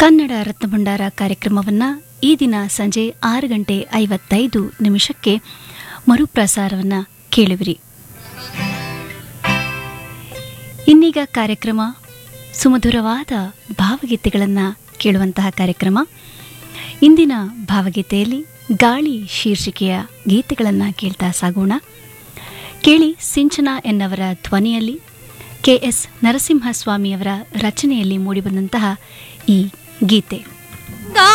ಕನ್ನಡ ರತ್ನಭಂಡಾರ ಕಾರ್ಯಕ್ರಮವನ್ನು ಈ ದಿನ ಸಂಜೆ ಆರು ಗಂಟೆ ಐವತ್ತೈದು ನಿಮಿಷಕ್ಕೆ ಮರುಪ್ರಸಾರವನ್ನು ಕೇಳುವಿರಿ ಇನ್ನೀಗ ಕಾರ್ಯಕ್ರಮ ಸುಮಧುರವಾದ ಭಾವಗೀತೆಗಳನ್ನು ಕೇಳುವಂತಹ ಕಾರ್ಯಕ್ರಮ ಇಂದಿನ ಭಾವಗೀತೆಯಲ್ಲಿ ಗಾಳಿ ಶೀರ್ಷಿಕೆಯ ಗೀತೆಗಳನ್ನು ಕೇಳ್ತಾ ಸಾಗೋಣ ಕೇಳಿ ಸಿಂಚನ ಎನ್ನವರ ಧ್ವನಿಯಲ್ಲಿ ಕೆ ಎಸ್ ನರಸಿಂಹಸ್ವಾಮಿಯವರ ರಚನೆಯಲ್ಲಿ ಮೂಡಿಬಂದಂತಹ ಈ ಗೀತೆ